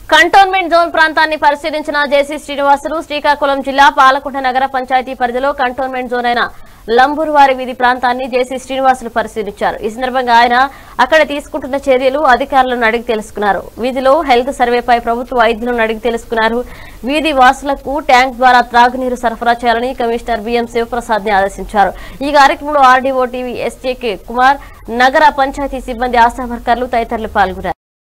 Cantonment zone ప్రాంతాన్ని పరిశీలించిన జేసీ శ్రీనివాసులు శ్రీకాకుళం జిల్లా పాలకుంట నగర పంచాయతీ పరిధిలో కంటోన్మెంట్ జోన్ అయిన లంబూరువారి వీధి ప్రాంతాన్ని జేసీ శ్రీనివాసులు పరిశీలించారు ఈ సందర్భంగా ఆయన అక్కడ తీసుకుంటున్న చర్యలు అధికారులను అడిగి తెలుసుకున్నారు వీధిలో హెల్త్ సర్వేపై ప్రభుత్వ వైద్యులను అడిగి తెలుసుకున్నారు వీధి వాసులకు ట్యాంక్ ద్వారా త్రాగునీరు సరఫరా చేయాలని కమిషనర్ బిఎం శివప్రసాద్ ని ఆదేశించారు ఈ కార్యక్రమంలో ఆర్డీఓ టీవీ ఎస్జేకే కుమార్ నగర పంచాయతీ సిబ్బంది ఆశా వర్కర్లు తదితరులు పాల్గొన్నారు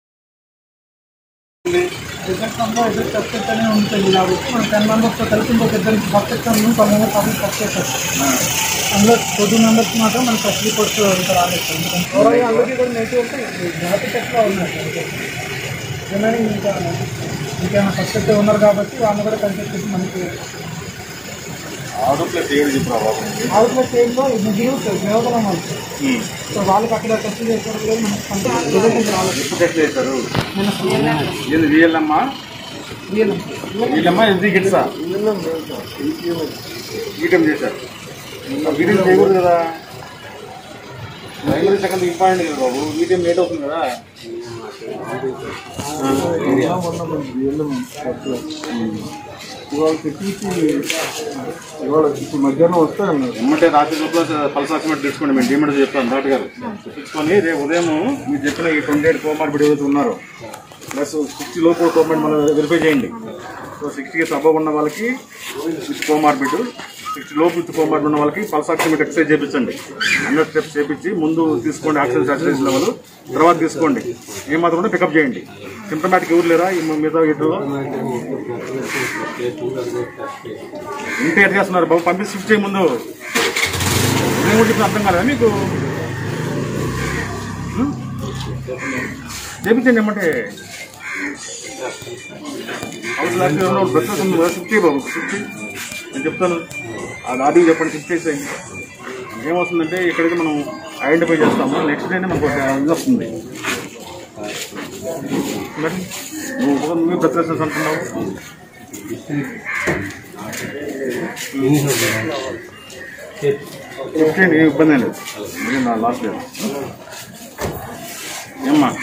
రిజల్ట్లో ఎదురు సబ్స్క్రిప్షన్ ఉంటుంది కాబట్టి మనం టెన్ మెంబర్స్తో కలిపి ఇంకొక ఇద్దరు subscription five members public subscription అందులో టూ మెంబర్స్ మాత్రం మన ఫస్ట్ రిపోర్ట్స్ ఇంకా రాలేదు ఎందుకంటే ఓవరాల్ అందరికీ కూడా నెగిటివ్ వస్తే జాగ్రత్త టెస్ట్లో ఉన్నారు రిమైనింగ్ ఇంకా ఇంకేమైనా సబ్స్క్రిప్ట్ ఉన్నారు కాబట్టి వాళ్ళు కూడా కన్సల్ట్ చేసి మనకి ఆరు ప్లస్ ఏడు చెప్పు బాబు అవుట్లెట్ స్టేజ్లో ముగ్గురు నియోజకం వాళ్ళు సో వాళ్ళకి అక్కడ టెస్ట్ చేసేటప్పుడు కూడా మనకి రిజల్ట్ రాలేదు ఎప్పుడు టెస్ట్ చేశారు ఏంది విఎల్ఎమ్మా వీళ్ళు వీళ్ళమ్మా ఎస్డి గిట్సా ఈటెం చేశారు వీడియం చేయకూడదు కదా ప్రైమరీ సెకండ్ ఇంపార్టెంట్ కదా బాబు వీడియం లేట్ అవుతుంది కదా ఇవాళ తెప్పించి ఇవాళ ఇప్పుడు మధ్యాహ్నం వస్తా అన్నారు ఎమ్మటే రాత్రి లోపల పల్స్ ఆక్సిమేట్ తీసుకోండి మేము డిమెంట్ చెప్తాను డాక్టర్ గారు తెప్పించుకొని రేపు ఉదయం మీరు చెప్పిన ఈ ట్వంటీ ఎయిట్ కోమార్బిడ్ ఏదైతే ఉన్నారో ప్లస్ సిక్స్టీ లోపు కోమార్బిడ్ మనం వెరిఫై చేయండి సో సిక్స్టీకి అబవ్ ఉన్న వాళ్ళకి విత్ కోమార్బిడ్ సిక్స్టీ లోపు విత్ కోమార్బిడ్ ఉన్న వాళ్ళకి పల్స్ ఆక్సిమేట్ ఎక్సర్సైజ్ చేయించండి హండ్రెడ్ స్టెప్స్ చేపించి ముందు తీసుకోండి ఆక్సిజన్ సాచురేషన్ లెవెల్ తర్వాత తీసుకోండి ఏమాత్రం ఉంటే పికప్ చేయండి సింటమాటిక్ ఎవరు లేరా ఈ మిగతా వీటిలో ఇంత ఎట్ చేస్తున్నారు బాబు పంపించి షిఫ్ట్ చేయ ముందు నేను కూడా చెప్పిన అర్థం కాలేదా మీకు హ్మ్? చేపించండి ఏమంటే హౌస్ లాస్ట్ బ్రెస్ ఉంది కదా షిఫ్ట్ చేయి బాబు షిఫ్ట్ చేయి నేను చెప్తాను అది ఆడికి చెప్పండి షిఫ్ట్ చేసేయండి ఏమవుతుందంటే ఇక్కడికి మనం ఐడెంటిఫై చేస్తాము నెక్స్ట్ డేనే మనకు ఒక ఇది వస్తుంది మరి నువ్వు ఒక నువ్వు బ్రెస్ అంటున్నావు ఫిఫ్టీన్ ఏ ఇబ్బంది లేదు ఇది నా లాస్ట్ లేదు ఏమ్మా